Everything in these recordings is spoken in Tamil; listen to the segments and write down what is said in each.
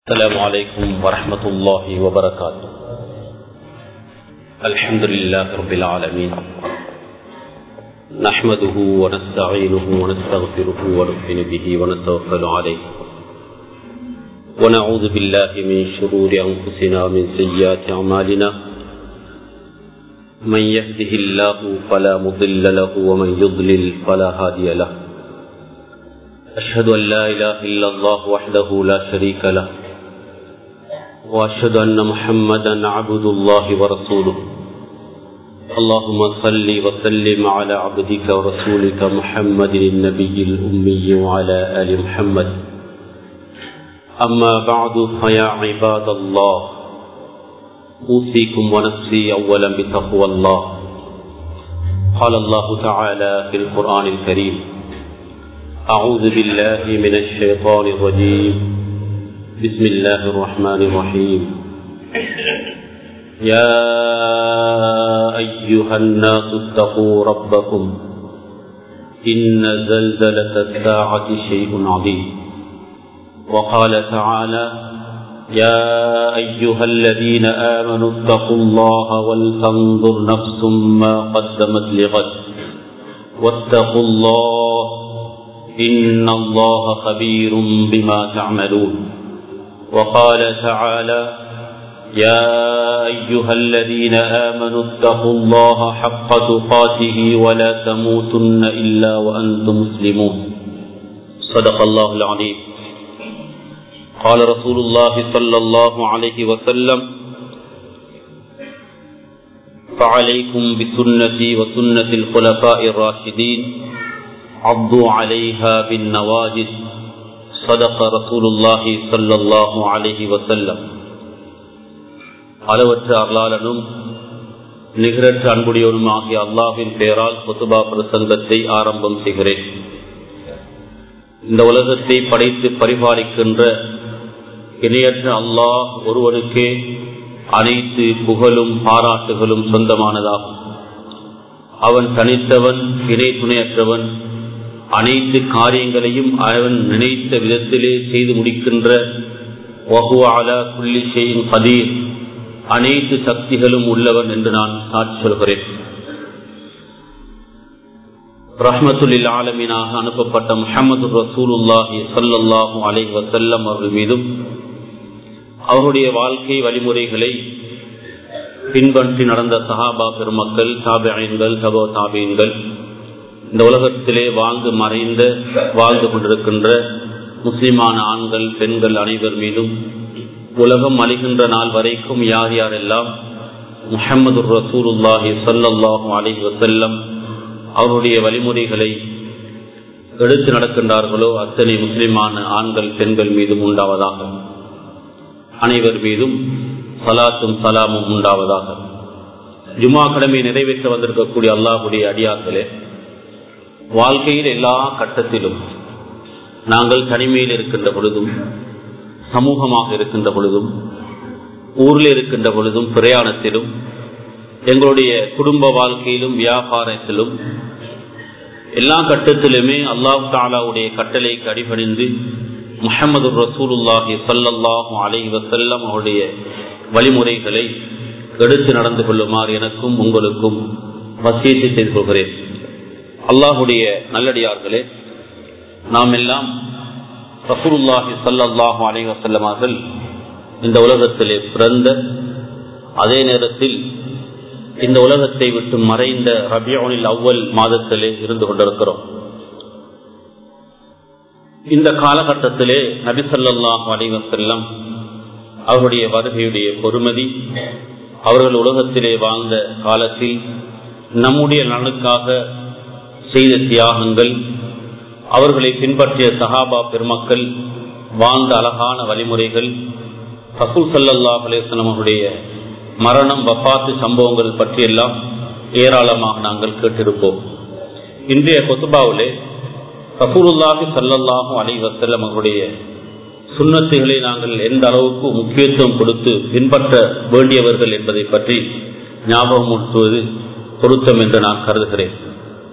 السلام عليكم ورحمة الله وبركاته الحمد لله رب العالمين نحمده ونستعينه ونستغفره ونؤمن به ونتوكل عليه ونعوذ بالله من شرور أنفسنا ومن سيئات أعمالنا من يهده الله فلا مضل له ومن يضلل فلا هادي له أشهد أن لا إله إلا الله وحده لا شريك له وأشهد أن محمدا عبد الله ورسوله اللهم صل وسلم على عبدك ورسولك محمد النبي الأمي وعلى آل محمد أما بعد فيا عباد الله أوصيكم ونفسي أولا بتقوى الله قال الله تعالى في القرآن الكريم أعوذ بالله من الشيطان الرجيم بسم الله الرحمن الرحيم يا أيها الناس اتقوا ربكم إن زلزلة الساعة شيء عظيم وقال تعالى يا أيها الذين آمنوا اتقوا الله ولتنظر نفس ما قدمت لغد واتقوا الله إن الله خبير بما تعملون وقال تعالى يا أيها الذين آمنوا اتقوا الله حق تقاته ولا تموتن إلا وأنتم مسلمون صدق الله العظيم قال رسول الله صلى الله عليه وسلم فعليكم بسنتي وسنة الخلفاء الراشدين عضوا عليها بالنواجد صدق رسول الله صلى الله عليه وسلم அளவற்ற அருளாளனும் நிகரற்ற அன்புடையவனும் ஆகிய அல்லாஹின் பெயரால் கொத்துபா பிரசங்கத்தை ஆரம்பம் செய்கிறேன் இந்த உலகத்தை படைத்து பரிபாலிக்கின்ற இணையற்ற அல்லாஹ் ஒருவனுக்கே அனைத்து புகழும் பாராட்டுகளும் சொந்தமானதாகும் அவன் தனித்தவன் இணை துணையற்றவன் அனைத்து காரியங்களையும் அவன் நினைத்த விதத்திலே செய்து முடிக்கின்ற வகுவால புள்ளி செய்யும் கதீர் அனைத்து சக்திகளும் உள்ளவன் என்று நான் சாட்சி சொல்கிறேன் ரஹமத்துல்லில் ஆலமீனாக அனுப்பப்பட்ட முஹம்மது ரசூலுல்லாஹி சல்லாஹூ அலை வசல்லம் அவர்கள் மீதும் அவருடைய வாழ்க்கை வழிமுறைகளை பின்பற்றி நடந்த சஹாபா பெருமக்கள் தாபியன்கள் தபோ தாபியன்கள் இந்த உலகத்திலே வாழ்ந்து மறைந்த வாழ்ந்து கொண்டிருக்கின்ற முஸ்லிமான ஆண்கள் பெண்கள் அனைவர் மீதும் உலகம் அழிகின்ற நாள் வரைக்கும் யார் யாரெல்லாம் முஹம்மது ரசூலுல்லாஹி சல்லாஹூ அலி வசல்லம் அவருடைய வழிமுறைகளை எடுத்து நடக்கின்றார்களோ அத்தனை முஸ்லிமான ஆண்கள் பெண்கள் மீதும் உண்டாவதாக அனைவர் மீதும் சலாத்தும் சலாமும் உண்டாவதாக ஜுமா கடமை நிறைவேற்ற வந்திருக்கக்கூடிய அல்லாஹுடைய அடியார்களே வாழ்க்கையில் எல்லா கட்டத்திலும் நாங்கள் தனிமையில் இருக்கின்ற பொழுதும் சமூகமாக இருக்கின்ற பொழுதும் ஊரில் இருக்கின்ற பொழுதும் பிரயாணத்திலும் எங்களுடைய குடும்ப வாழ்க்கையிலும் வியாபாரத்திலும் எல்லா கட்டத்திலுமே அல்லாஹ் தாலாவுடைய கட்டளைக்கு அடிபணிந்து முஹம்மது ரசூலுல்லாஹி சல்லல்லாஹு அலை வசல்லம் அவருடைய வழிமுறைகளை எடுத்து நடந்து கொள்ளுமாறு எனக்கும் உங்களுக்கும் வசியத்தை செய்து கொள்கிறேன் அல்லாஹுடைய நல்லடியார்களே நாம் எல்லாம் ரசூலுல்லாஹி சல்லாஹூ அலை வசல்லம் அவர்கள் இந்த உலகத்திலே பிறந்த அதே நேரத்தில் இந்த உலகத்தை விட்டு மறைந்த ரபியோனில் அவ்வல் மாதத்திலே இருந்து கொண்டிருக்கிறோம் இந்த காலகட்டத்திலே நபிசல்லாஹு அலைவசல்லம் அவருடைய வருகையுடைய பொறுமதி அவர்கள் உலகத்திலே வாழ்ந்த காலத்தில் நம்முடைய நலனுக்காக செய்த தியாகங்கள் அவர்களை பின்பற்றிய சஹாபா பெருமக்கள் வாழ்ந்த அழகான வழிமுறைகள் ரசூல் சல்லாஹ் அலேஸ்லம் அவருடைய மரணம் வப்பாத்து சம்பவங்கள் பற்றியெல்லாம் ஏராளமாக நாங்கள் கேட்டிருப்போம் இன்றைய கொத்துபாவிலே ரசூலுல்லாஹி சல்லல்லாஹும் அலி வசல்லம் அவருடைய சுண்ணத்துகளை நாங்கள் எந்த அளவுக்கு முக்கியத்துவம் கொடுத்து பின்பற்ற வேண்டியவர்கள் என்பதை பற்றி ஞாபகம் ஊட்டுவது பொருத்தம் என்று நான் கருதுகிறேன்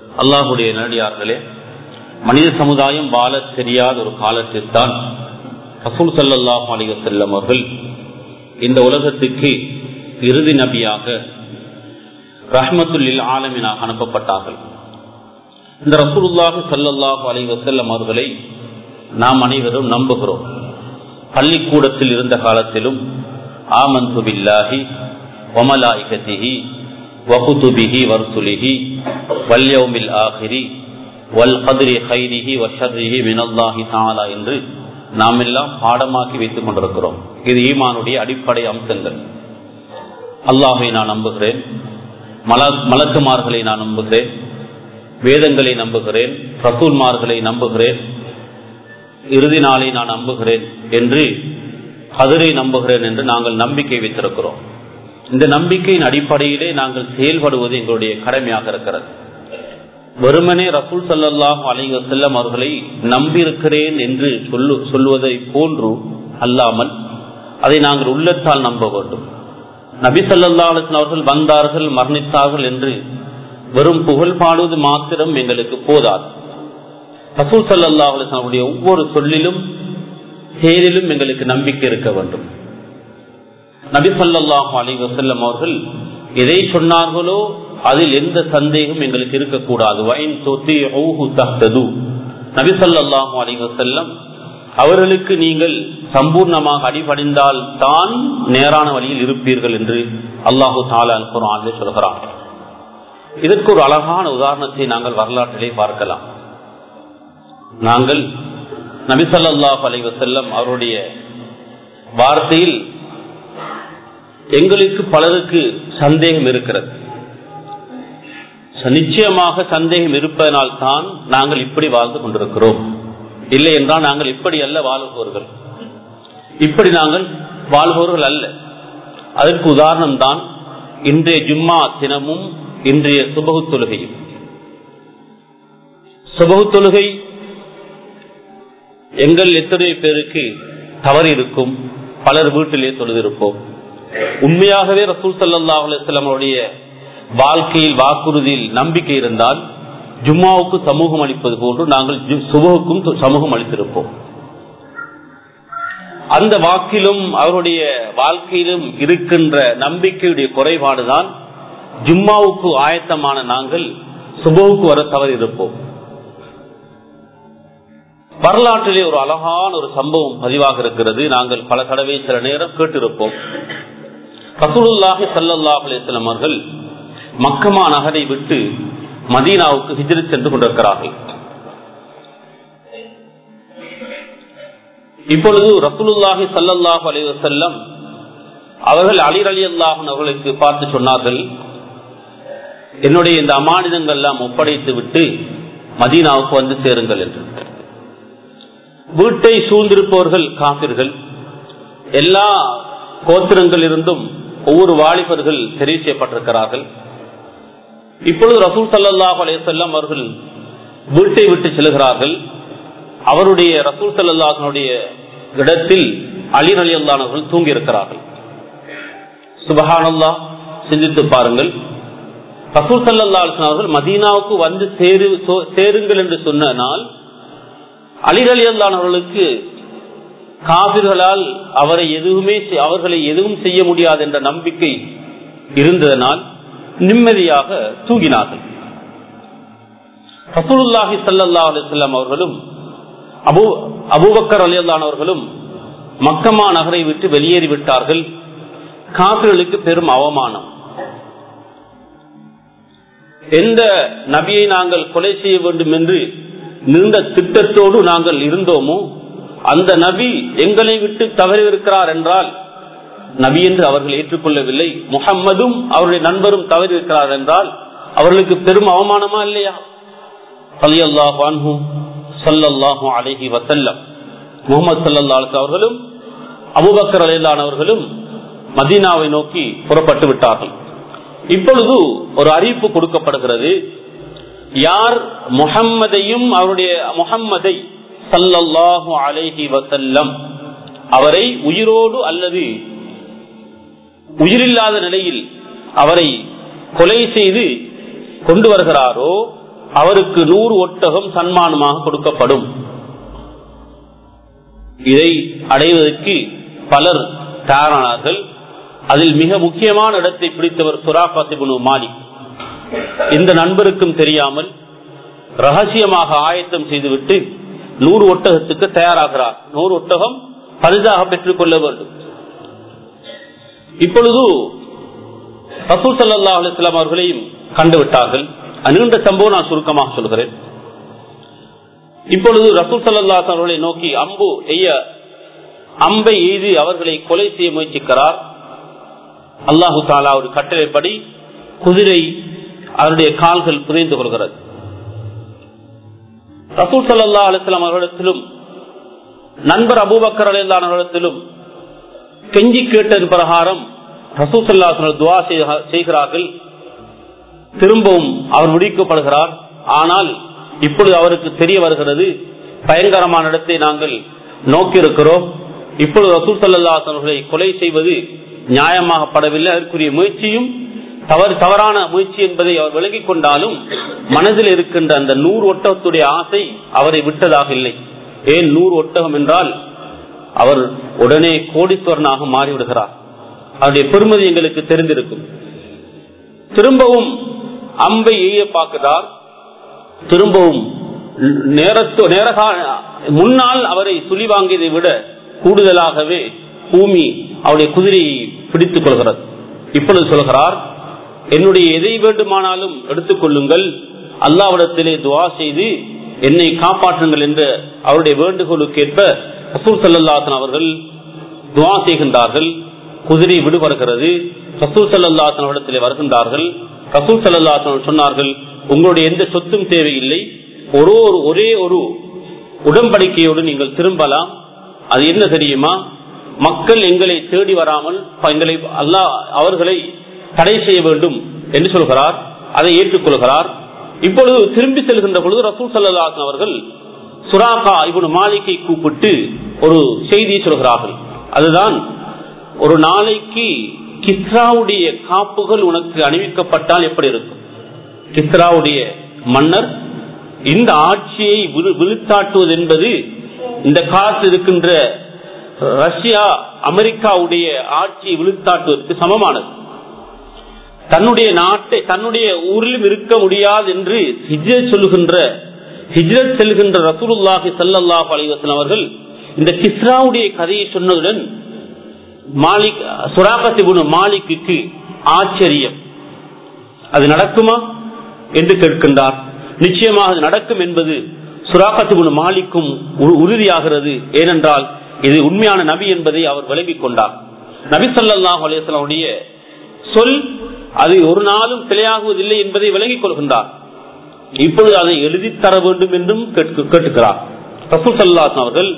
அல்லாஹுடைய நடிகார்களே மனித சமுதாயம் வாழ தெரியாத ஒரு காலத்தில்தான் ரசூல் சல்லாஹ் அலி வசல்லம் அவர்கள் இந்த உலகத்துக்கு இறுதி நபியாக ரஹ்மத்துல்லில் ஆலமினாக அனுப்பப்பட்டார்கள் இந்த ரசூலுல்லாஹி சல்லாஹ் அலி வசல்லம் அவர்களை நாம் அனைவரும் நம்புகிறோம் பள்ளிக்கூடத்தில் இருந்த காலத்திலும் ஆமந்து பில்லாஹி வமலாய்கத்திஹி வகுதுபிஹி வர்சுலிஹி வல்யௌமில் ஆஹிரி வல் கதிரி ஹைரிஹி வஷர்ரிஹி மினல்லாஹி தாலா என்று நாம் எல்லாம் பாடமாக்கி வைத்துக் கொண்டிருக்கிறோம் இது ஈமானுடைய அடிப்படை அம்சங்கள் அல்லாஹை நான் நம்புகிறேன் மல மலக்குமார்களை நான் நம்புகிறேன் வேதங்களை நம்புகிறேன் ரசூல்மார்களை நம்புகிறேன் இறுதி நாளை நான் நம்புகிறேன் என்று கதிரை நம்புகிறேன் என்று நாங்கள் நம்பிக்கை வைத்திருக்கிறோம் இந்த நம்பிக்கையின் அடிப்படையிலே நாங்கள் செயல்படுவது எங்களுடைய கடமையாக இருக்கிறது வெறுமனே ரசூல் சல்லாஹ் அலிங்க செல்லம் அவர்களை நம்பியிருக்கிறேன் என்று சொல்லு சொல்லுவதை போன்று அல்லாமல் அதை நாங்கள் உள்ளத்தால் நம்ப வேண்டும் நபி சல்லா அலிஸ்லாம் அவர்கள் வந்தார்கள் மரணித்தார்கள் என்று வெறும் புகழ் பாடுவது மாத்திரம் எங்களுக்கு போதாது ரசூல் சல்லா அலிஸ்லாமுடைய ஒவ்வொரு சொல்லிலும் செயலிலும் எங்களுக்கு நம்பிக்கை இருக்க வேண்டும் நபி சல்லாஹு அலி வசல்லம் அவர்கள் எதை சொன்னார்களோ அதில் எந்த சந்தேகம் எங்களுக்கு இருக்கக்கூடாது வைன் சொத்தி தஹ்தது நபி சல்லாஹு அலி வசல்லம் அவர்களுக்கு நீங்கள் சம்பூர்ணமாக அடிபணிந்தால் தான் நேரான வழியில் இருப்பீர்கள் என்று அல்லாஹு தாலா குரான் சொல்கிறான் இதற்கு ஒரு அழகான உதாரணத்தை நாங்கள் வரலாற்றிலே பார்க்கலாம் நாங்கள் நபிசல்லாஹ் அலைவசல்லம் அவருடைய வார்த்தையில் எங்களுக்கு பலருக்கு சந்தேகம் இருக்கிறது நிச்சயமாக சந்தேகம் இருப்பதனால் தான் நாங்கள் இப்படி வாழ்ந்து கொண்டிருக்கிறோம் இல்லை என்றால் நாங்கள் இப்படி அல்ல வாழ்பவர்கள் இப்படி நாங்கள் வாழ்பவர்கள் அல்ல அதற்கு உதாரணம் தான் இன்றைய ஜும்மா தினமும் இன்றைய சுபகு தொழுகையும் சுபகு தொழுகை எங்கள் எத்தனை பேருக்கு தவறு இருக்கும் பலர் வீட்டிலே தொழுதிருப்போம் உண்மையாகவே ரசூல் சல்லா அலுவலமுடைய வாழ்க்கையில் வாக்குறுதியில் நம்பிக்கை இருந்தால் ஜும்மாவுக்கு சமூகம் அளிப்பது போன்று நாங்கள் சுபகுக்கும் சமூகம் அளித்திருப்போம் அந்த வாக்கிலும் அவருடைய வாழ்க்கையிலும் இருக்கின்ற நம்பிக்கையுடைய குறைபாடுதான் ஜும்மாவுக்கு ஆயத்தமான நாங்கள் சுபவுக்கு வர தவறு இருப்போம் வரலாற்றிலே ஒரு அழகான ஒரு சம்பவம் பதிவாக இருக்கிறது நாங்கள் பல தடவை சில நேரம் கேட்டிருப்போம் ரசூலுல்லாஹி சல்லாஹ் அலிஸ்லாம் அவர்கள் மக்கமா நகரை விட்டு மதீனாவுக்கு ஹிஜ்ரி சென்று கொண்டிருக்கிறார்கள் இப்பொழுது ரசூலுல்லாஹி சல்லாஹ் அலி வசல்லம் அவர்கள் அலி அலி அல்லாஹன் அவர்களுக்கு பார்த்து சொன்னார்கள் என்னுடைய இந்த அமானிதங்கள் எல்லாம் ஒப்படைத்து விட்டு மதீனாவுக்கு வந்து சேருங்கள் என்று வீட்டை சூழ்ந்திருப்பவர்கள் காப்பிர்கள் எல்லா கோத்திரங்கள் இருந்தும் ஒவ்வொரு வாலிபர்கள் தெரிவு செய்யப்பட்டிருக்கிறார்கள் இப்பொழுது ரசூல் சல்லாஹ் அலையம் அவர்கள் வீட்டை விட்டு செல்கிறார்கள் அவருடைய ரசூல் சல்லாஹனுடைய இடத்தில் அலி அலி அல்லானவர்கள் தூங்கி இருக்கிறார்கள் சுபஹானல்லா சிந்தித்து பாருங்கள் ரசூல் சல்லா அவர்கள் மதீனாவுக்கு வந்து சேரு சேருங்கள் என்று சொன்ன நாள் அலிரலி அல்லானவர்களுக்கு காவிர்களால் அவரை எதுவுமே அவர்களை எதுவும் செய்ய முடியாது என்ற நம்பிக்கை இருந்ததனால் நிம்மதியாக தூங்கினார்கள் ரசூலுல்லாஹி சல்லா அலிஸ்லாம் அவர்களும் அபு அபுபக்கர் அலி அல்லானவர்களும் மக்கமா நகரை விட்டு வெளியேறி விட்டார்கள் காவிர்களுக்கு பெரும் அவமானம் எந்த நபியை நாங்கள் கொலை செய்ய வேண்டும் என்று நீண்ட திட்டத்தோடு நாங்கள் இருந்தோமோ அந்த நபி எங்களை விட்டு தவறியிருக்கிறார் என்றால் நபி என்று அவர்கள் ஏற்றுக்கொள்ளவில்லை முகம்மதும் அவருடைய நண்பரும் தவறியிருக்கிறார் என்றால் அவர்களுக்கு பெரும் அவமானமா இல்லையா சல்லல்லாஹு அலஹி வசல்லம் முகமது சல்லா அவர்களும் அபுபக்கர் அலிலானவர்களும் மதீனாவை நோக்கி புறப்பட்டு விட்டார்கள் இப்பொழுது ஒரு அறிவிப்பு கொடுக்கப்படுகிறது யார் முகம்மதையும் அவருடைய முகம்மதை சல்லல்லாஹு அலைஹி வசல்லம் அவரை உயிரோடு அல்லது உயிரில்லாத நிலையில் அவரை கொலை செய்து கொண்டு வருகிறாரோ அவருக்கு நூறு ஒட்டகம் சன்மானமாக கொடுக்கப்படும் இதை அடைவதற்கு பலர் தயாரானார்கள் அதில் மிக முக்கியமான இடத்தை பிடித்தவர் சுராபாசிபுனு மாலிக் இந்த நண்பருக்கும் தெரியாமல் ரகசியமாக ஆயத்தம் செய்துவிட்டு நூறு ஒட்டகத்துக்கு தயாராகிறார் நூறு ஒட்டகம் பரிதாக பெற்றுக் கொள்ள வேண்டும் இப்பொழுது ரசூல் சல்லா அலிஸ்லாம் அவர்களையும் கண்டுவிட்டார்கள் நீண்ட சம்பவம் நான் சுருக்கமாக சொல்கிறேன் இப்பொழுது ரசூல் சல்லா அவர்களை நோக்கி அம்பு எய்ய அம்பை எய்து அவர்களை கொலை செய்ய முயற்சிக்கிறார் அல்லாஹு தாலா ஒரு கட்டளைப்படி குதிரை அவருடைய கால்கள் புதைந்து கொள்கிறது ரசூல் சல்லா அலிஸ்லாம் அவர்களிடத்திலும் நண்பர் அபூபக்கர் அலில்லானவர்களிடத்திலும் கெஞ்சி கேட்டது பிரகாரம் ரசூல் சல்லா துவா செய்கிறார்கள் திரும்பவும் அவர் விடுவிக்கப்படுகிறார் ஆனால் இப்பொழுது அவருக்கு தெரிய வருகிறது பயங்கரமான இடத்தை நாங்கள் நோக்கியிருக்கிறோம் இப்பொழுது ரசூல் சல்லாஸ் அவர்களை கொலை செய்வது நியாயமாகப்படவில்லை அதற்குரிய முயற்சியும் தவறு தவறான முயற்சி என்பதை அவர் விலகிக் கொண்டாலும் மனதில் இருக்கின்ற அந்த நூறு ஒட்டகத்துடைய ஆசை அவரை விட்டதாக இல்லை ஏன் நூறு ஒட்டகம் என்றால் அவர் உடனே கோடீஸ்வரனாக மாறிவிடுகிறார் அவருடைய பெருமதி எங்களுக்கு தெரிந்திருக்கும் திரும்பவும் அம்பை எய்ய பார்க்கிறார் திரும்பவும் நேரத்தோ நேரகா முன்னால் அவரை சுழி வாங்கியதை விட கூடுதலாகவே பூமி அவருடைய குதிரையை பிடித்துக் கொள்கிறது இப்பொழுது சொல்கிறார் என்னுடைய எதை வேண்டுமானாலும் எடுத்துக்கொள்ளுங்கள் அல்லாவிடத்திலே துவா செய்து என்னை காப்பாற்றுங்கள் என்ற அவருடைய வேண்டுகோளுக்கேற்ப ரசூல் சல்லாசன் அவர்கள் துவா செய்கின்றார்கள் குதிரை விடுபடுகிறது ரசூல் சல்லாசன் அவரிடத்திலே வருகின்றார்கள் ரசூல் சல்லாசன் சொன்னார்கள் உங்களுடைய எந்த சொத்தும் தேவையில்லை ஒரு ஒரு ஒரே ஒரு உடன்படிக்கையோடு நீங்கள் திரும்பலாம் அது என்ன தெரியுமா மக்கள் எங்களை தேடி வராமல் எங்களை அல்லா அவர்களை தடை செய்ய வேண்டும் என்று சொல்கிறார் அதை ஏற்றுக்கொள்கிறார் இப்பொழுது திரும்பி செல்கின்ற பொழுது ரசூல் சல்லாசன் அவர்கள் சுராகா இவனு மாளிகை கூப்பிட்டு ஒரு செய்தியை சொல்கிறார்கள் அதுதான் ஒரு நாளைக்கு கிஸ்ராவுடைய காப்புகள் உனக்கு அணிவிக்கப்பட்டால் எப்படி இருக்கும் கிஸ்ராவுடைய மன்னர் இந்த ஆட்சியை விழுத்தாட்டுவது என்பது இந்த காலத்தில் இருக்கின்ற ரஷ்யா அமெரிக்காவுடைய ஆட்சியை விழுத்தாட்டுவதற்கு சமமானது தன்னுடைய நாட்டை தன்னுடைய ஊரிலும் இருக்க முடியாது என்று ஹிஜ்ரத் சொல்லுகின்ற ஹிஜ்ரத் செல்கின்ற ரசூலுல்லாஹி சல்லாஹ் அலிவசன் அவர்கள் இந்த கிஸ்ராவுடைய கதையை சொன்னதுடன் மாலிக் சுராபத்திபுனு மாலிக்கு ஆச்சரியம் அது நடக்குமா என்று கேட்கின்றார் நிச்சயமாக அது நடக்கும் என்பது சுராபத்திபுனு மாலிக்கும் உறுதியாகிறது ஏனென்றால் இது உண்மையான நபி என்பதை அவர் விளங்கிக் கொண்டார் நபி சொல்லாஹ் அலிஸ்லாவுடைய சொல் அது ஒரு நாளும் பிழையாகுவதில்லை என்பதை விளங்கிக் கொள்கின்றார் இப்பொழுது அதை எழுதி தர வேண்டும் என்றும் கேட்டுக்கிறார் ரசூல் சல்லாஸ் அவர்கள்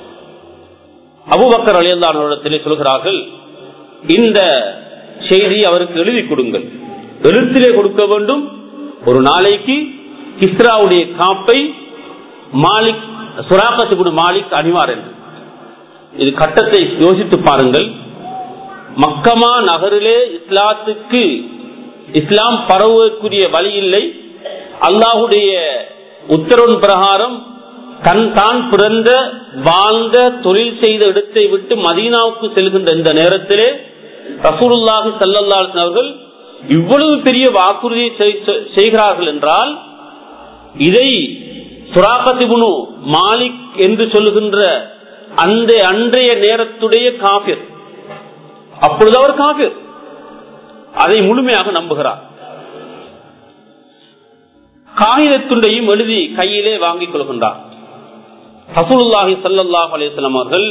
அபுபக்கர் அலியல்லானிடத்திலே சொல்கிறார்கள் இந்த செய்தி அவருக்கு எழுதி கொடுங்கள் எழுத்திலே கொடுக்க வேண்டும் ஒரு நாளைக்கு கிஸ்ராவுடைய காப்பை மாலிக் சுராபத்துக்குடு மாலிக் அணிவார் என்று இது கட்டத்தை யோசித்து பாருங்கள் மக்கமா நகரிலே இஸ்லாத்துக்கு இஸ்லாம் பரவக்கூடிய வழி இல்லை அல்லாஹுடைய உத்தரவின் பிரகாரம் தன் தான் பிறந்த வாழ்ந்த தொழில் செய்த இடத்தை விட்டு மதீனாவுக்கு செல்கின்ற இந்த நேரத்திலே ரசூலுல்லாஹி சல்லல்லா அவர்கள் இவ்வளவு பெரிய வாக்குறுதியை செய்கிறார்கள் என்றால் இதை சுராபதிபுனு மாலிக் என்று சொல்லுகின்ற அந்த அன்றைய நேரத்துடைய காபிர் அப்பொழுது அவர் காபிர் அதை முழுமையாக நம்புகிறார் காகிதத்துண்டையும் எழுதி கையிலே வாங்கிக் கொள்கின்றார் ஹசூலுல்லாஹி சல்லாஹ் அலிஸ்லாம் அவர்கள்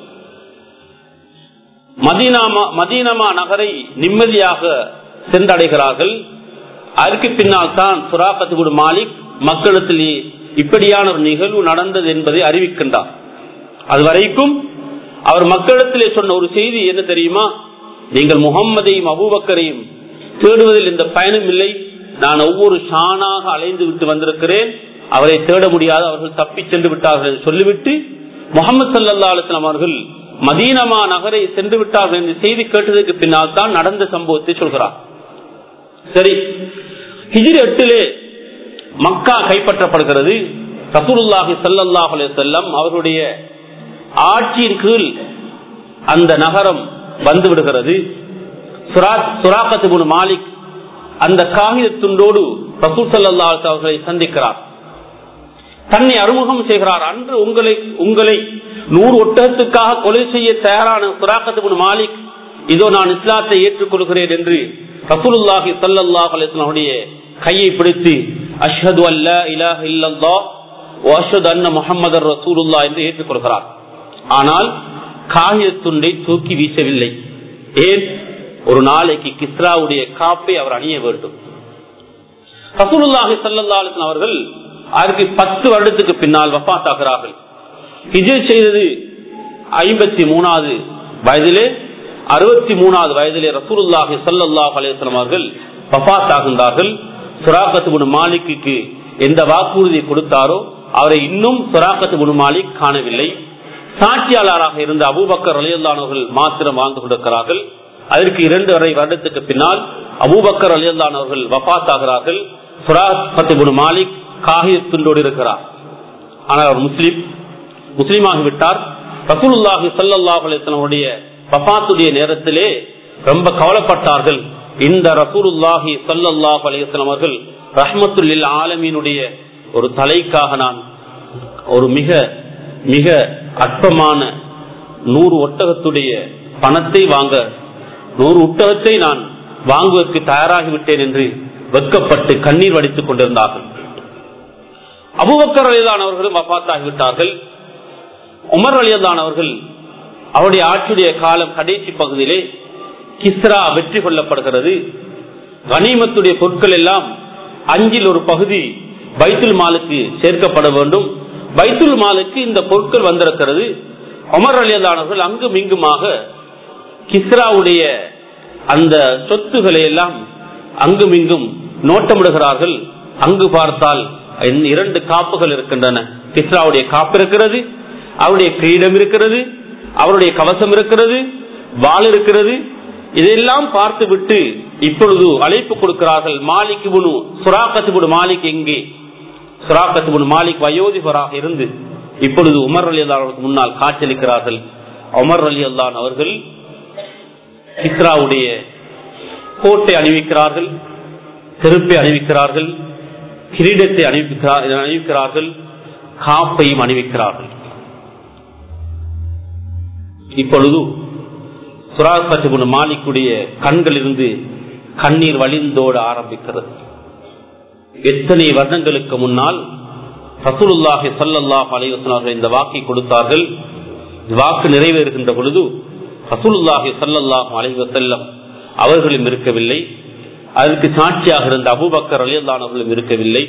மதீனாமா மதீனமா நகரை நிம்மதியாக சென்றடைகிறார்கள் அதற்கு பின்னால் தான் சுராபத்துகுடு மாலிக் மக்களிடத்திலே இப்படியான ஒரு நிகழ்வு நடந்தது என்பதை அறிவிக்கின்றார் அது வரைக்கும் அவர் மக்களிடத்திலே சொன்ன ஒரு செய்தி என்ன தெரியுமா நீங்கள் முகம்மதையும் அபூபக்கரையும் தேடுவதில் இந்த பயனும் இல்லை நான் ஒவ்வொரு ஷானாக அலைந்து விட்டு வந்திருக்கிறேன் அவரை தேட முடியாது அவர்கள் தப்பி சென்று விட்டார்கள் என்று சொல்லிவிட்டு முகமது சல்லா அலுவலாம் அவர்கள் மதீனமா நகரை சென்று விட்டார்கள் என்று செய்தி கேட்டதற்கு பின்னால் தான் நடந்த சம்பவத்தை சொல்கிறார் சரி ஹிஜிரி எட்டிலே மக்கா கைப்பற்றப்படுகிறது ரசூலுல்லாஹி சல்லாஹ் செல்லம் அவர்களுடைய ஆட்சியின் கீழ் அந்த நகரம் வந்து விடுகிறது சுராக்கத்து மாலிக் அந்த காகித துண்டோடு ரசூல் சல்லா அவர்களை சந்திக்கிறார் தன்னை அறிமுகம் செய்கிறார் அன்று உங்களை உங்களை நூறு ஒட்டகத்துக்காக கொலை செய்ய தயாரான சுராக்கத்து மாலிக் இதோ நான் இஸ்லாத்தை ஏற்றுக்கொள்கிறேன் என்று ரசூலுல்லாஹி சல்லாஹ் அலிஸ்லாமுடைய கையை பிடித்து அஷ்ஹது அல்ல இலாஹ இல்லல்லா அஷ்ஹது அன்ன முஹம்மது ரசூலுல்லா என்று ஏற்றுக்கொள்கிறார் ஆனால் காகித துண்டை தூக்கி வீசவில்லை ஏன் ஒரு நாளைக்கு கிஸ்ராவுடைய காப்பை அவர் அணிய வேண்டும் ரசூலுல்லாஹி சல்லா அலிஸ்லாம் அவர்கள் அதற்கு பத்து வருடத்துக்கு பின்னால் வப்பாத்தாகிறார்கள் விஜய் செய்தது ஐம்பத்தி மூணாவது வயதிலே அறுபத்தி மூணாவது வயதிலே ரசூலுல்லாஹி சல்லாஹ் அலிஸ்லாம் அவர்கள் வப்பாத்தாகின்றார்கள் சுராக்கத்து மாலிக்கு எந்த வாக்குறுதி கொடுத்தாரோ அவரை இன்னும் சுராக்கத்து மாலிக் காணவில்லை சாட்சியாளராக இருந்த அபூபக்கர் அலியல்லானவர்கள் மாத்திரம் வாழ்ந்து கொண்டிருக்கிறார்கள் அதற்கு இரண்டு வரை வருடத்துக்கு பின்னால் அபூபக்கர் அலியல்லானவர்கள் வபாத்தாகிறார்கள் சுராக்கத்து மாலிக் காகிதத்துண்டோடு இருக்கிறார் ஆனால் அவர் முஸ்லீம் முஸ்லீமாகிவிட்டார் ரசூலுல்லாஹி சல்லாஹ் அலிஸ்லமுடைய வபாத்துடைய நேரத்திலே ரொம்ப கவலைப்பட்டார்கள் இந்த ரசூலுல்லாஹி சல்லாஹ் அலிஸ்லாம் அவர்கள் ரஹ்மத்துல்லில் ஆலமீனுடைய ஒரு தலைக்காக நான் ஒரு மிக மிக அற்பமான நூறு ஒட்டகத்துடைய பணத்தை வாங்க நூறு ஒட்டகத்தை நான் வாங்குவதற்கு தயாராகிவிட்டேன் என்று வெக்கப்பட்டு கண்ணீர் வடித்துக் கொண்டிருந்தார்கள் அபுபக்கர் அலிதான் அவர்களும் வபாத்தாகிவிட்டார்கள் உமர் அலியதான் அவர்கள் அவருடைய ஆட்சியுடைய காலம் கடைசி பகுதியிலே கிஸ்ரா வெற்றி கொள்ளப்படுகிறது கனிமத்துடைய பொருட்கள் எல்லாம் அஞ்சில் ஒரு பகுதி பைத்துல் மாலுக்கு சேர்க்கப்பட வேண்டும் பைத்துல் மாலுக்கு இந்த பொருட்கள் வந்திருக்கிறது அமர் அலியதானவர்கள் அங்கும் இங்குமாக கிஸ்ராவுடைய அந்த சொத்துக்களை எல்லாம் அங்கும் இங்கும் நோட்டமிடுகிறார்கள் அங்கு பார்த்தால் இரண்டு காப்புகள் இருக்கின்றன கிஸ்ராவுடைய காப்பு இருக்கிறது அவருடைய கிரீடம் இருக்கிறது அவருடைய கவசம் இருக்கிறது வாள் இருக்கிறது இதெல்லாம் பார்த்து விட்டு இப்பொழுது அழைப்பு கொடுக்கிறார்கள் மாலிக் புனு சுராக்கத்து புனு மாலிக் எங்கே சுராக்கத்து புனு மாலிக் வயோதிபராக இருந்து இப்பொழுது உமர் அலி அல்லாவுக்கு முன்னால் காட்சியளிக்கிறார்கள் உமர் அலி அல்லான் அவர்கள் இஸ்ராவுடைய கோட்டை அணிவிக்கிறார்கள் செருப்பை அணிவிக்கிறார்கள் கிரீடத்தை அணிவிக்கிறார்கள் காப்பையும் அணிவிக்கிறார்கள் இப்பொழுது சுராபத்து மாலிக்குடைய கண்களிலிருந்து கண்ணீர் வழிந்தோட ஆரம்பிக்கிறது எத்தனை வருடங்களுக்கு முன்னால் ரசூலுல்லாஹி சல்லாஹ் அலைவசனார்கள் இந்த வாக்கை கொடுத்தார்கள் வாக்கு நிறைவேறுகின்ற பொழுது ரசூலுல்லாஹி சல்லாஹ் அலைவசல்லம் அவர்களும் இருக்கவில்லை அதற்கு சாட்சியாக இருந்த அபுபக்கர் அலியல்லானவர்களும் இருக்கவில்லை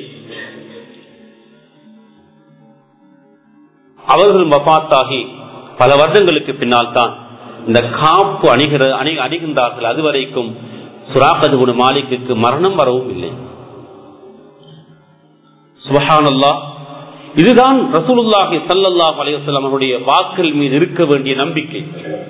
அவர்கள் வபாத்தாகி பல வருடங்களுக்கு பின்னால் தான் இந்த காப்பு அணிகிற அணி அணிகின்றார்கள் அதுவரைக்கும் சுராகது மாலிக்கு மரணம் வரவும் இல்லை சுபஹானல்லா இதுதான் ரசூலுல்லாஹி சல்லல்லாஹ் அலைவசல்லம் அவருடைய வாக்கள் மீது இருக்க வேண்டிய நம்பிக்கை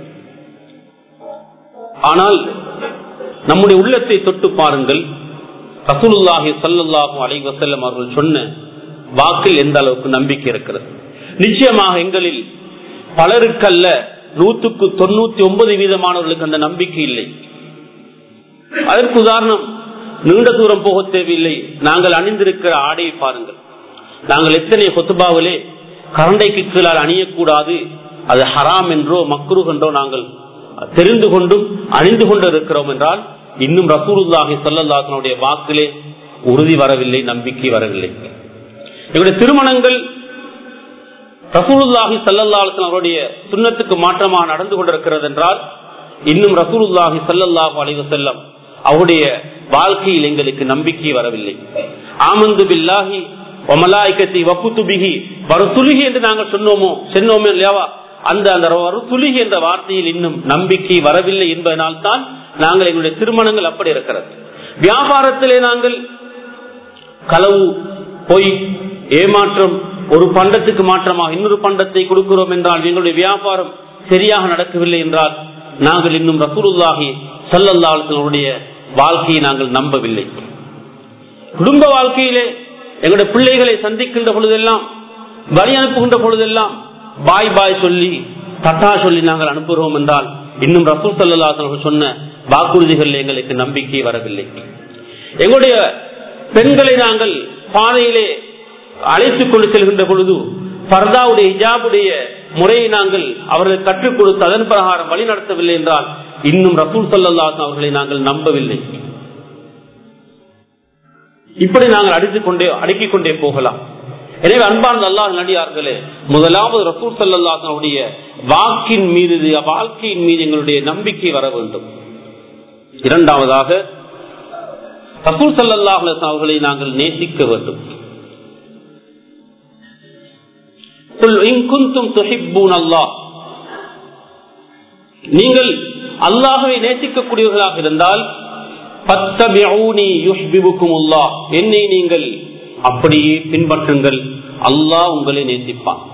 ஆனால் நம்முடைய உள்ளத்தை தொட்டு பாருங்கள் ரசூலுல்லாஹி சல்லல்லாஹு அலைவசல்லம் அவர்கள் சொன்ன வாக்கில் எந்த அளவுக்கு நம்பிக்கை இருக்கிறது நிச்சயமாக எங்களில் பலருக்கல்ல நூற்றுக்கு தொண்ணூத்தி ஒன்பது வீதமானவர்களுக்கு அந்த நம்பிக்கை இல்லை அதற்கு உதாரணம் நீண்ட தூரம் போக தேவையில்லை நாங்கள் அணிந்திருக்கிற ஆடையை பாருங்கள் நாங்கள் எத்தனை கொத்துபாவிலே கரண்டைக்கு கீழால் அணியக்கூடாது அது ஹராம் என்றோ மக்ரு என்றோ நாங்கள் தெரிந்து கொண்டும் அணிந்து கொண்டு இருக்கிறோம் என்றால் இன்னும் ரசூலுல்லாஹி சல்லாஹனுடைய வாக்கிலே உறுதி வரவில்லை நம்பிக்கை வரவில்லை எங்களுடைய திருமணங்கள் ரசூலுல்லாஹி சல்லல்லாஹன் அவருடைய சுண்ணத்துக்கு மாற்றமாக நடந்து கொண்டிருக்கிறது என்றால் இன்னும் ரசூலுல்லாஹி சல்லல்லாஹு அலைவு செல்லம் அவருடைய வாழ்க்கையில் எங்களுக்கு நம்பிக்கை வரவில்லை ஆமந்து பில்லாஹி ஒமலாய்கத்தி வக்குத்துபிகி வருத்துலிகி என்று நாங்கள் சொன்னோமோ சொன்னோமே இல்லையாவா அந்த அந்த வருத்துலிகி என்ற வார்த்தையில் இன்னும் நம்பிக்கை வரவில்லை என்பதனால் தான் நாங்கள் எங்களுடைய திருமணங்கள் அப்படி இருக்கிறது வியாபாரத்திலே நாங்கள் களவு பொய் ஏமாற்றம் ஒரு பண்டத்துக்கு மாற்றமாக இன்னொரு பண்டத்தை கொடுக்கிறோம் என்றால் எங்களுடைய வியாபாரம் சரியாக நடக்கவில்லை என்றால் நாங்கள் இன்னும் ரசூலுல்லாஹி சல்லல்லாஹுடைய வாழ்க்கையை நாங்கள் நம்பவில்லை குடும்ப வாழ்க்கையிலே எங்களுடைய பிள்ளைகளை சந்திக்கின்ற பொழுதெல்லாம் வழி அனுப்புகின்ற பொழுதெல்லாம் பாய் பாய் சொல்லி தட்டா சொல்லி நாங்கள் அனுப்புகிறோம் என்றால் இன்னும் ரசூல் சல்லா சொன்ன வாக்குறுதிகள் எங்களுக்கு நம்பிக்கை வரவில்லை எங்களுடைய பெண்களை நாங்கள் பாதையிலே அழைத்துக் கொண்டு செல்கின்ற பொழுது பர்தாவுடைய ஹிஜாபுடைய முறையை நாங்கள் அவர்கள் கற்றுக் கொடுத்து அதன் பிரகாரம் வழி நடத்தவில்லை என்றால் இன்னும் ரசூல் சல்லாஸ் அவர்களை நாங்கள் நம்பவில்லை இப்படி நாங்கள் அடித்துக் கொண்டே அடுக்கிக் கொண்டே போகலாம் எனவே அன்பார்ந்த அல்லாஹ் நடிகார்களே முதலாவது ரசூல் சல்லாசனுடைய வாக்கின் மீது வாழ்க்கையின் மீது எங்களுடைய நம்பிக்கை வர வேண்டும் இரண்டாவதாக ரசூல் சல்லாஹ் அவர்களை நாங்கள் நேசிக்க வேண்டும் நீங்கள் அல்லாஹவை நேசிக்கக்கூடியவர்களாக இருந்தால் என்னை நீங்கள் அப்படியே பின்பற்றுங்கள் அல்லாஹ் உங்களை நேசிப்பான்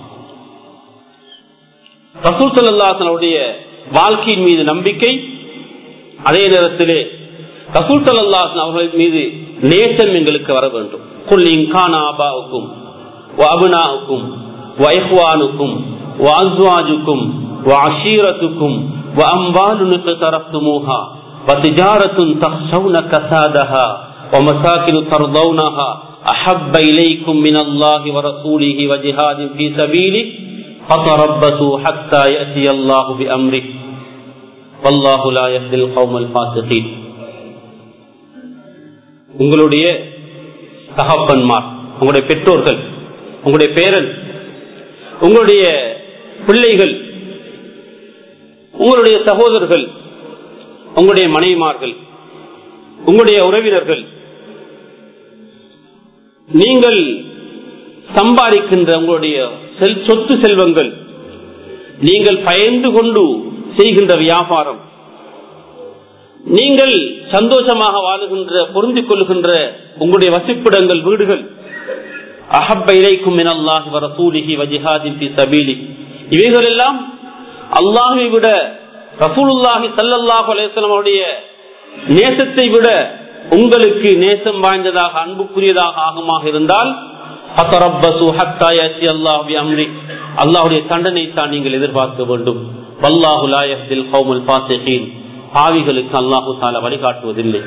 ரசூல் சல்லாசனுடைய வாழ்க்கையின் மீது நம்பிக்கை அதே நேரத்திலே ரசூல் சல்லாசன் அவர்களின் மீது நேசம் எங்களுக்கு வர வேண்டும் ஆபாவுக்கும் அபுனாவுக்கும் வைஹ்வானுக்கும் வாஸ்வாஜுக்கும் وعشيرتكم وأموال اقترفتموها وتجارة تخشون كسادها ومساكن ترضونها أحب إليكم من الله ورسوله وجهاد في سبيله فتربصوا حتى يأتي الله بأمره والله لا يهدي القوم الفاسقين உங்களுடைய தகப்பன்மார் உங்களுடைய பெற்றோர்கள் உங்களுடைய பேரன் உங்களுடைய பிள்ளைகள் உங்களுடைய சகோதரர்கள் உங்களுடைய மனைவிமார்கள் உங்களுடைய உறவினர்கள் நீங்கள் சம்பாதிக்கின்ற உங்களுடைய சொத்து செல்வங்கள் நீங்கள் பயந்து கொண்டு செய்கின்ற வியாபாரம் நீங்கள் சந்தோஷமாக வாழுகின்ற பொருந்திக் கொள்கின்ற உங்களுடைய வசிப்பிடங்கள் வீடுகள் அஹப்ப இலைக்கும் அல்லாஹி வரசூலிஹி வஜிஹாதின் சபீலி இவைகள் எல்லாம் அல்லாஹை விட ரசூலுல்லாஹி சல்லாஹு அலேஸ்லமுடைய நேசத்தை விட உங்களுக்கு நேசம் வாய்ந்ததாக அன்புக்குரியதாக ஆகமாக இருந்தால் அல்லாஹுடைய தண்டனை தான் நீங்கள் எதிர்பார்க்க வேண்டும் பாவிகளுக்கு அல்லாஹு தாலா வழிகாட்டுவதில்லை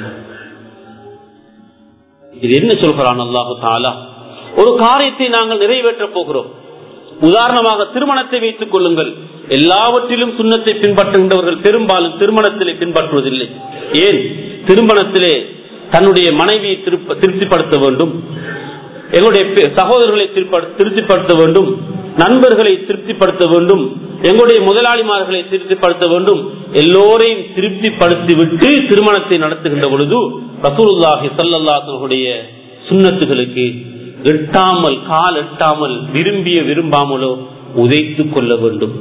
இது என்ன சொல்கிறான் அல்லாஹு தாலா ஒரு காரியத்தை நாங்கள் நிறைவேற்றப் போகிறோம் உதாரணமாக திருமணத்தை வைத்துக் கொள்ளுங்கள் எல்லாவற்றிலும் சுண்ணத்தை பின்பற்றுகின்றவர்கள் பெரும்பாலும் திருமணத்திலே பின்பற்றுவதில்லை ஏன் திருமணத்திலே தன்னுடைய மனைவியை திருப்திப்படுத்த வேண்டும் எங்களுடைய சகோதரர்களை திருப்திப்படுத்த வேண்டும் நண்பர்களை திருப்திப்படுத்த வேண்டும் எங்களுடைய முதலாளிமார்களை திருப்திப்படுத்த வேண்டும் எல்லோரையும் திருப்திப்படுத்தி விட்டு திருமணத்தை நடத்துகின்ற பொழுது ரசூலுல்லாஹி சல்லாஹனுடைய சுண்ணத்துகளுக்கு எட்டாமல் கால் எட்டாமல் விரும்பிய விரும்பாமலோ உதைத்துக் கொள்ள வேண்டும்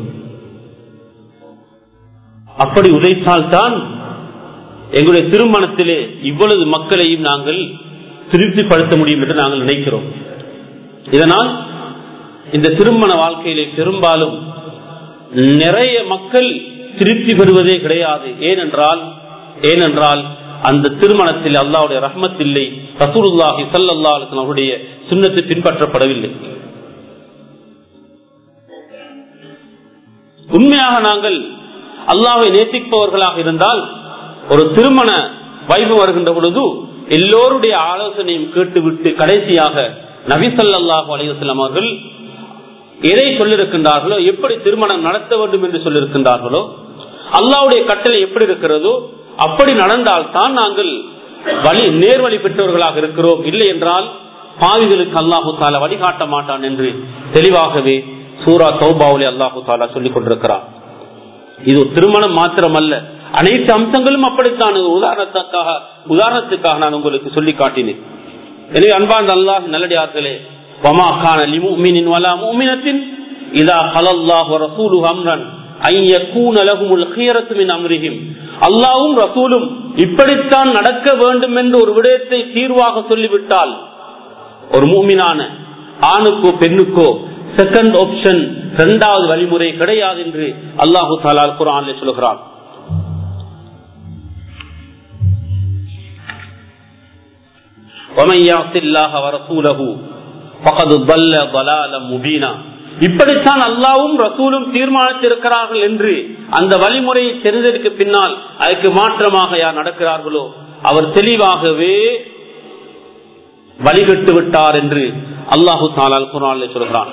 அப்படி உதைத்தால்தான் எங்களுடைய திருமணத்திலே இவ்வளவு மக்களையும் நாங்கள் திருப்திப்படுத்த முடியும் என்று நாங்கள் நினைக்கிறோம் இதனால் இந்த திருமண வாழ்க்கையிலே பெரும்பாலும் நிறைய மக்கள் திருப்தி பெறுவதே கிடையாது ஏனென்றால் ஏனென்றால் அந்த திருமணத்தில் அல்லாவுடைய ரஹ்மத் இல்லை ரசூலுல்லாஹி சல்லா அவருடைய சுண்ணத்து பின்பற்றப்படவில்லை உண்மையாக நாங்கள் அல்லாவை நேசிப்பவர்களாக இருந்தால் ஒரு திருமண வைபு வருகின்ற பொழுது எல்லோருடைய ஆலோசனையும் கேட்டுவிட்டு கடைசியாக நபிசல்லாஹு அலையுஸ்லாம் அவர்கள் எதை சொல்லிருக்கின்றார்களோ எப்படி திருமணம் நடத்த வேண்டும் என்று சொல்லியிருக்கின்றார்களோ அல்லாவுடைய கட்டளை எப்படி இருக்கிறதோ அப்படி நடந்தால்தான் நாங்கள் வழி நேர்வழி பெற்றவர்களாக இருக்கிறோம் இல்லை என்றால் பாவிகளுக்கு அல்லாஹு தாலா வழிகாட்ட மாட்டான் என்று தெளிவாகவே சூரா சௌபாவலி அல்லாஹு தாலா சொல்லிக் கொண்டிருக்கிறார் இது திருமணம் மாத்திரமல்ல அனைத்து அம்சங்களும் அப்படித்தான் உதாரணத்துக்காக உதாரணத்துக்காக நான் உங்களுக்கு சொல்லி காட்டினேன் எனவே அன்பார்ந்த அல்லாஹ் நல்லடியார்களே வமா கான லிமுமினின் வலா முமினத்தின் இதா ஹலல்லாஹு ரசூலு அம்ரன் அல்லாவும் ரசூலும் இப்படித்தான் நடக்க வேண்டும் என்று ஒரு விடயத்தை தீர்வாக சொல்லிவிட்டால் ஒரு மூமினான ஆணுக்கோ பெண்ணுக்கோ செகண்ட் ஆப்ஷன் இரண்டாவது வழிமுறை கிடையாது என்று அல்லாஹு தாலா குரான் சொல்கிறான் ومن يعص الله ورسوله فقد ضل ضلالا مبينا இப்படித்தான் அல்லாவும் ரசூலும் தீர்மானித்திருக்கிறார்கள் என்று அந்த வழிமுறையை தெரிந்ததற்கு பின்னால் அதுக்கு மாற்றமாக யார் நடக்கிறார்களோ அவர் தெளிவாகவே வழிகட்டு விட்டார் என்று அல்லாஹு தாலால் குரான் சொல்கிறான்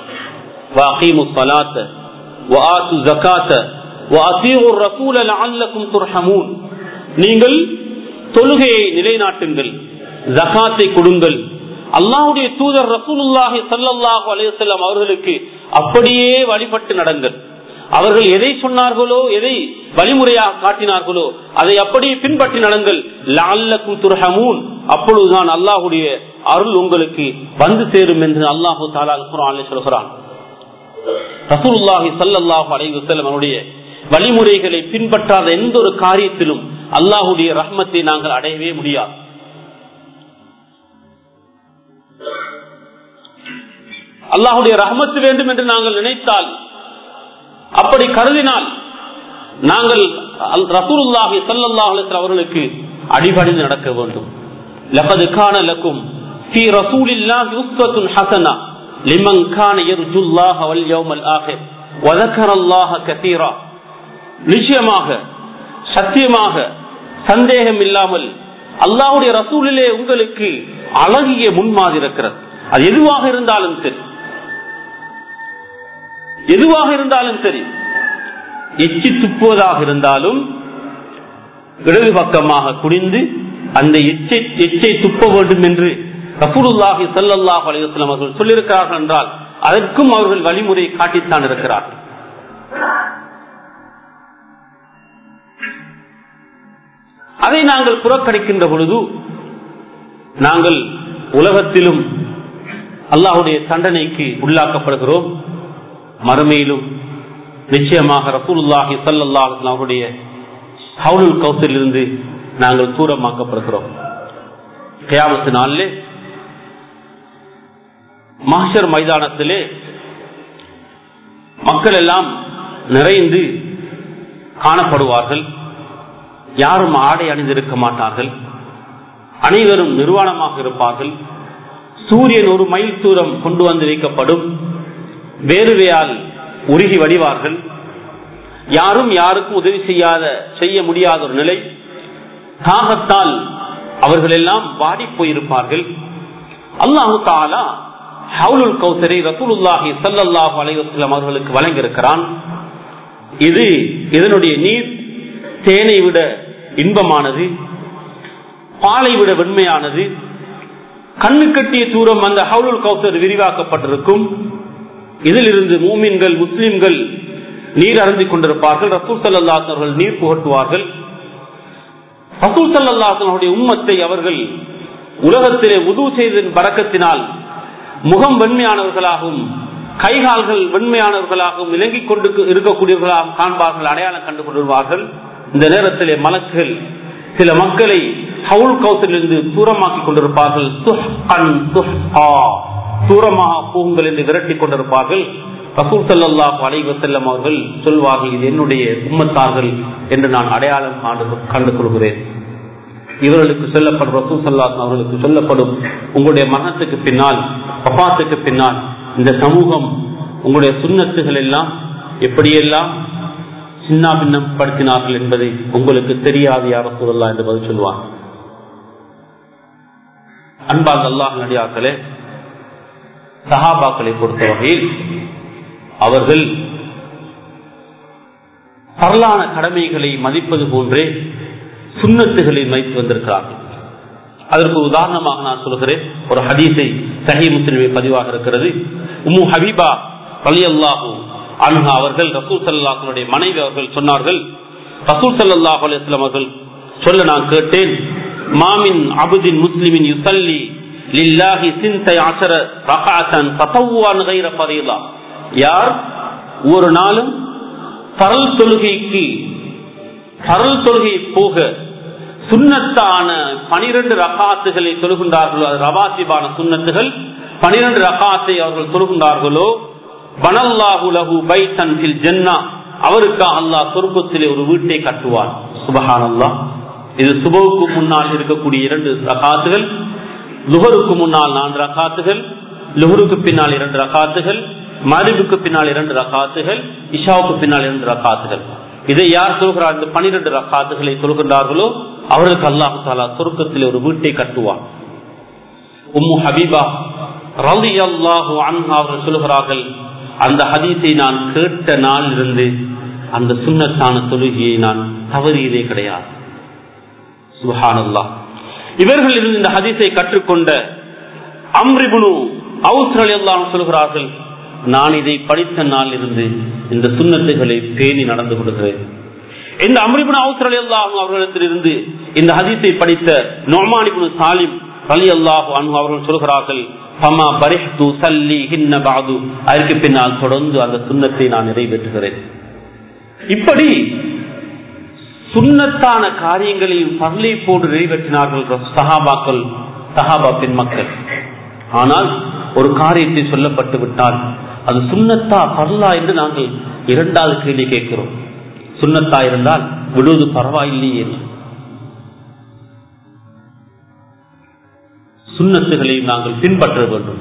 நீங்கள் தொழுகையை நிலைநாட்டுங்கள் ஜகாத்தை கொடுங்கள் அல்லாஹுடைய தூதர் ரசூலுல்லாஹி சல்லாஹூ அலையம் அவர்களுக்கு அப்படியே வழிபட்டு நடங்கள் அவர்கள் எதை சொன்னார்களோ எதை வழிமுறையாக காட்டினார்களோ அதை அப்படியே பின்பற்றி நடங்கள் லால்லக்கும் துர்ஹமூன் அப்பொழுதுதான் அல்லாஹுடைய அருள் உங்களுக்கு வந்து சேரும் என்று அல்லாஹு தாலா குரான் சொல்கிறான் ரசூலுல்லாஹி சல்லாஹூ அலைவசல்லம் அவருடைய வழிமுறைகளை பின்பற்றாத எந்த ஒரு காரியத்திலும் அல்லாஹுடைய ரஹ்மத்தை நாங்கள் அடையவே முடியாது அல்லாஹுடைய ரஹமத்து வேண்டும் என்று நாங்கள் நினைத்தால் அப்படி கருதினால் நாங்கள் ரசூலுல்லாஹி சல்லாஹ் அவர்களுக்கு அடிபணிந்து நடக்க வேண்டும் லபது கான லக்கும் في رسول الله أسوة حسنة لمن كان يرجو الله واليوم الآخر وذكر الله كثيرا நிச்சயமாக சத்தியமாக சந்தேகம் இல்லாமல் அல்லாஹுடைய ரசூலிலே உங்களுக்கு அழகிய முன்மாதிரி இருக்கிறது அது எதுவாக இருந்தாலும் சரி எதுவாக இருந்தாலும் சரி எச்சி துப்புவதாக இருந்தாலும் இடது பக்கமாக குடிந்து அந்த எச்சை எச்சை துப்ப வேண்டும் என்று ரசூலுல்லாஹி சல்லாஹ் அலையுஸ்லாம் அவர்கள் சொல்லியிருக்கிறார்கள் என்றால் அதற்கும் அவர்கள் வழிமுறை காட்டித்தான் இருக்கிறார்கள் அதை நாங்கள் புறக்கணிக்கின்ற பொழுது நாங்கள் உலகத்திலும் அல்லாஹுடைய தண்டனைக்கு உள்ளாக்கப்படுகிறோம் மறுமையிலும் நிச்சயமாக ரசூலுல்லாஹி சல்லாஹ் அவருடைய ஹவுலுல் கௌசிலிருந்து நாங்கள் தூரமாக்கப்படுகிறோம் கியாமத்து நாளிலே மாஷர் மைதானத்திலே மக்கள் எல்லாம் நிறைந்து காணப்படுவார்கள் யாரும் ஆடை அணிந்திருக்க மாட்டார்கள் அனைவரும் நிர்வாணமாக இருப்பார்கள் சூரியன் ஒரு மைல் தூரம் கொண்டு வந்து வைக்கப்படும் வேறுவையால் உருகி வடிவார்கள் யாரும் யாருக்கும் உதவி செய்யாத செய்ய முடியாத ஒரு நிலை தாகத்தால் அவர்கள் எல்லாம் வாடி போயிருப்பார்கள் அல்லாஹு தாலா ஹவுலுல் கௌசரை ரசூலுல்லாஹி சல்லாஹூ அலைவசலம் அவர்களுக்கு வழங்கியிருக்கிறான் இது இதனுடைய நீர் தேனை விட இன்பமானது பாலை விட வெண்மையானது கண்ணு கட்டிய தூரம் அந்த ஹவுலுல் கௌசர் விரிவாக்கப்பட்டிருக்கும் இதிலிருந்து மூமின்கள் முஸ்லிம்கள் நீர் அருந்தி கொண்டிருப்பார்கள் ரசூல் சல்லாஸ் அவர்கள் நீர் புகட்டுவார்கள் ரசூல் சல்லாசனுடைய உம்மத்தை அவர்கள் உலகத்திலே உது செய்ததன் பறக்கத்தினால் முகம் வெண்மையானவர்களாகவும் கைகால்கள் வெண்மையானவர்களாகவும் விளங்கிக் கொண்டு இருக்கக்கூடியவர்களாகவும் காண்பார்கள் அடையாளம் கண்டு கொண்டிருவார்கள் இந்த நேரத்திலே மலக்குகள் சில மக்களை ஹவுல் கௌசிலிருந்து தூரமாக்கி கொண்டிருப்பார்கள் தூரமாக போகுங்கள் என்று விரட்டி கொண்டிருப்பார்கள் ரசூல் சல்லாஹ் அலைவ செல்லம் அவர்கள் சொல்வார்கள் இது என்னுடைய உம்மத்தார்கள் என்று நான் அடையாளம் கண்டு கொள்கிறேன் இவர்களுக்கு சொல்லப்படும் ரசூல் சல்லாஸ் அவர்களுக்கு சொல்லப்படும் உங்களுடைய மரணத்துக்கு பின்னால் பப்பாத்துக்கு பின்னால் இந்த சமூகம் உங்களுடைய சுண்ணத்துகள் எல்லாம் எப்படியெல்லாம் சின்ன பின்னப்படுத்தினார்கள் என்பதை உங்களுக்கு தெரியாது யார சொல்லலாம் என்று பதில் சொல்லுவாங்க அன்பால் அல்லாஹ் நடிகாக்களே சஹாபாக்களை பொறுத்த வகையில் அவர்கள் பரலான கடமைகளை மதிப்பது போன்றே சுண்ணத்துகளை மதித்து வந்திருக்கிறார்கள் அதற்கு உதாரணமாக நான் சொல்கிறேன் ஒரு ஹதீஸை சஹி முஸ்லிமை பதிவாக இருக்கிறது உம்மு ஹபீபா அலி அல்லாஹூ அன்ஹா அவர்கள் ரசூல் சல்லாஹனுடைய மனைவி அவர்கள் சொன்னார்கள் ரசூல் சல்லாஹ் அலிஸ்லாம் அவர்கள் சொல்ல நான் கேட்டேன் மாமின் அபுதின் முஸ்லிமின் யுசல்லி லில்லாஹி சிந்தை அசர ரகாத்தன் தசவுவான் கைர பரீலா யார் ஒரு நாளும் பரல் தொழுகைக்கு பரல் தொழுகை போக சுண்ணத்தான பனிரெண்டு ரகாத்துகளை தொழுகின்றார்களோ அது ரவாசிபான சுண்ணத்துகள் பனிரெண்டு ரகாத்தை அவர்கள் தொழுகின்றார்களோ பனல்லாஹுலகு பைத்தன் ஃபில் ஜன்னா அவருக்காக அல்லாஹ் சொர்க்கத்திலே ஒரு வீட்டை கட்டுவார் சுபஹான் அல்லாஹ் இது சுபவுக்கு முன்னால் இருக்கக்கூடிய இரண்டு ரகாத்துகள் லுகருக்கு முன்னால் நான்கு ரகாத்துகள் லுகருக்கு பின்னால் இரண்டு ரகாத்துகள் மருவுக்கு பின்னால் இரண்டு ரக்காத்துகள் இஷாவுக்கு பின்னால் இரண்டு ரக்காத்துகள் இதை யார் சொல்கிறார் இந்த பனிரெண்டு ரக்காத்துகளை சொல்கின்றார்களோ அவர்களுக்கு அல்லாஹு தாலா சொர்க்கத்தில் ஒரு வீட்டை கட்டுவார் உம்மு ஹபீபா ரவி அல்லாஹு அவர்கள் சொல்கிறார்கள் அந்த ஹதீஸை நான் கேட்ட நாளிலிருந்து அந்த சுண்ணத்தான தொழுகையை நான் தவறியதே கிடையாது சுஹானல்லா இவர்கள் இருந்து இந்த ஹதீஸை கற்றுக்கொண்ட அம்ரிபுனு அவுஸ்ரல் எல்லாம் சொல்கிறார்கள் நான் இதை படித்த நாள் இருந்து இந்த சுண்ணத்துகளை பேணி நடந்து கொள்கிறேன் இந்த அம்ரிபுன் அவுஸ்ரல் எல்லாம் அவர்களிடத்திலிருந்து இந்த ஹதீஸை படித்த நொமானிபுன் சாலிம் அலி அல்லாஹு அன்பு அவர்கள் சொல்கிறார்கள் பமா பரிஹ்து சல்லி ஹின்ன பாது அதற்கு பின்னால் தொடர்ந்து அந்த சுண்ணத்தை நான் நிறைவேற்றுகிறேன் இப்படி சுண்ணத்தான காரியங்களில் பரலை போடு நிறைவேற்றினார்கள் சஹாபாக்கள் சஹாபா பெண் மக்கள் ஆனால் ஒரு காரியத்தை சொல்லப்பட்டு விட்டால் அது சுண்ணத்தா பரலா என்று நாங்கள் இரண்டாவது கேள்வி கேட்கிறோம் சுண்ணத்தா இருந்தால் விடுவது பரவாயில்லையே சுண்ணத்துகளை நாங்கள் பின்பற்ற வேண்டும்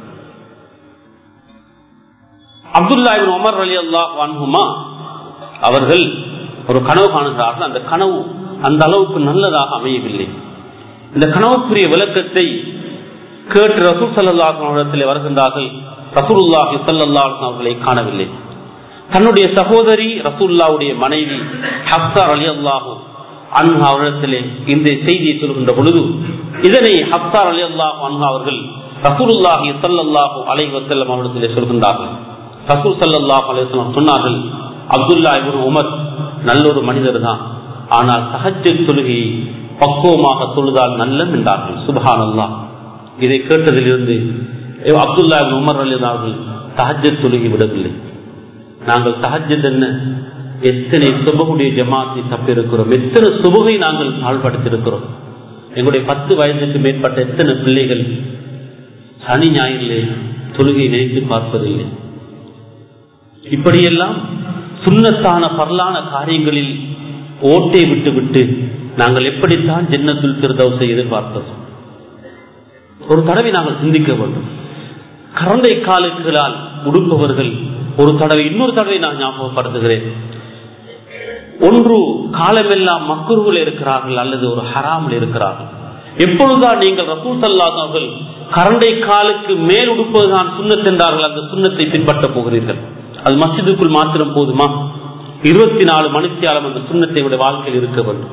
அப்துல்லாஹின் உமர் அலி அல்லாஹ் வான்ஹுமா அவர்கள் ஒரு கனவு காணுகிறார்கள் அந்த கனவு அந்த அளவுக்கு நல்லதாக அமையவில்லை இந்த கனவுக்குரிய விளக்கத்தை கேட்டு ரசூல் சல்லாஹில் வருகின்றார்கள் ரசூல்லாஹி சல்லாஹ் அவர்களை காணவில்லை தன்னுடைய சகோதரி ரசூல்லாவுடைய மனைவி ஹப்சார் அலி அல்லாஹூ அன்ஹா அவரிடத்திலே இந்த செய்தியை சொல்கின்ற பொழுது இதனை ஹப்சார் அலி அல்லாஹ் அன்ஹா அவர்கள் ரசூலுல்லாஹி சல்லாஹூ அலை வசல்லம் அவரிடத்திலே சொல்கின்றார்கள் ரசூல் சல்லாஹ் அலையம் சொன்னார்கள் அப்துல்லா இவன் உமர் நல்ல ஒரு மனிதர் தான் ஆனால் சஹஜ தொழுகையை பக்குவமாக தொழுதால் நல்லம் என்றார்கள் சுபஹான் அல்லா இதை கேட்டதிலிருந்து அப்துல்லா உமர் அலி அவர்கள் சஹஜ தொழுகை விடவில்லை நாங்கள் சஹஜத் என்ன எத்தனை சுபகுடைய ஜமாத்தை தப்பிருக்கிறோம் எத்தனை சுபகை நாங்கள் பாழ்படுத்திருக்கிறோம் எங்களுடைய பத்து வயதுக்கு மேற்பட்ட எத்தனை பிள்ளைகள் சனி ஞாயிறிலே தொழுகை நினைத்து பார்ப்பதில்லை இப்படியெல்லாம் சுண்ணத்தான பரலான காரியங்களில் ஓட்டை விட்டு விட்டு நாங்கள் எப்படித்தான் ஜென்னத்துல் திருதவசை எதிர்பார்த்தோம் ஒரு தடவை நாங்கள் சிந்திக்க வேண்டும் கரண்டை காலுக்களால் உடுப்பவர்கள் ஒரு தடவை இன்னொரு தடவை நான் ஞாபகப்படுத்துகிறேன் ஒன்று காலமெல்லாம் மக்குருவில் இருக்கிறார்கள் அல்லது ஒரு ஹராமில் இருக்கிறார்கள் எப்பொழுதுதான் நீங்கள் ரசூல் சல்லாதவர்கள் கரண்டை காலுக்கு மேல் உடுப்பதுதான் சுண்ணத் என்றார்கள் அந்த சுண்ணத்தை பின்பற்ற போகிறீர்கள் அது மசிதுக்குள் மாத்திரம் போதுமா இருபத்தி நாலு மணித்தியாலம் அந்த சுண்ணத்தை வாழ்க்கையில் இருக்க வேண்டும்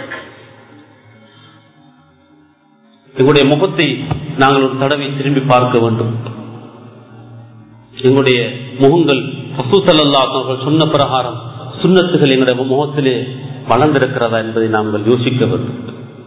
எங்களுடைய முகத்தை நாங்கள் ஒரு தடவை திரும்பி பார்க்க வேண்டும் எங்களுடைய முகங்கள் அவர்கள் சொன்ன பிரகாரம் சுண்ணத்துகள் எங்களுடைய முகத்திலே வளர்ந்திருக்கிறதா என்பதை நாங்கள் யோசிக்க வேண்டும்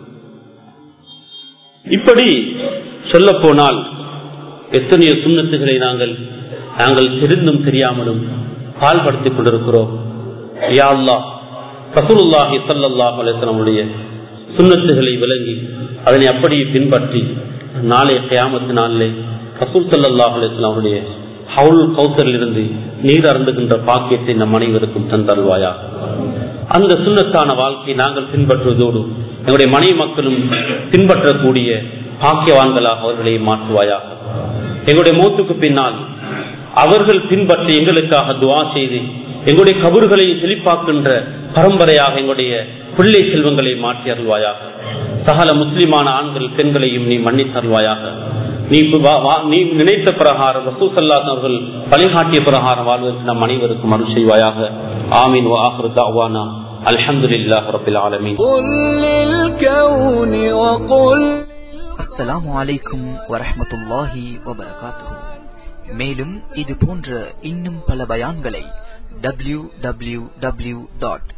இப்படி சொல்ல போனால் எத்தனையோ சுண்ணத்துகளை நாங்கள் நாங்கள் தெரிந்தும் தெரியாமலும் பால்படுத்திக் கொண்டிருக்கிறோம் யா அல்லா ரசூலுல்லாஹி ஸல்லல்லாஹு அலைஹி வஸல்லமுடைய சுன்னத்துகளை விளங்கி அதனை அப்படியே பின்பற்றி நாளைய கியாமத்து நாளிலே ரசூல் ஸல்லல்லாஹு அலைஹி வஸல்லம் அவருடைய ஹவுல் கௌசரில் இருந்து நீர் அருந்துகின்ற பாக்கியத்தை நம் அனைவருக்கும் தந்தல்வாயா அந்த சுண்ணத்தான வாழ்க்கையை நாங்கள் பின்பற்றுவதோடு எங்களுடைய மனைவி மக்களும் பின்பற்றக்கூடிய பாக்கியவான்களாக அவர்களை மாற்றுவாயாக எங்களுடைய மூத்துக்கு பின்னால் அவர்கள் பின்பற்றி எங்களுக்காக துவா செய்து எங்களுடைய கபறுகளை செழிப்பாக்கின்ற பரம்பரையாக எங்களுடைய பிள்ளை செல்வங்களை மாற்றி அருள்வாயாக சகல முஸ்லிமான ஆண்கள் பெண்களையும் நீ மன்னித்தருள்வாயாக நீ நீ நினைத்த பிரகாரம் ரசூசல்லாஸ் அவர்கள் வழிகாட்டிய பிரகாரம் வாழ்வதற்கு நம் அனைவருக்கும் அருள் செய்வாயாக ஆமீன் வாஹர் தாவானா الحمد لله رب العالمين قل للكون وقل அஸ்ஸலாமு அலைக்கும் வரஹ்மத்துல்லாஹி வபரகாத்துஹு மேலும் இது போன்ற இன்னும் பல பயான்களை W W W dot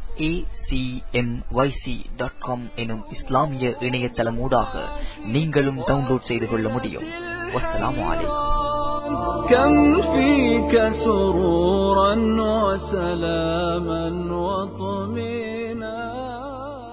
acmyc.com எனும் இஸ்லாமிய இணையதளமூடாக நீங்களும் டவுன்லோட் செய்து கொள்ள முடியும் வஸ்ஸலாமு அலைக்கும் كم فيك سرورا وسلاما وطمئنا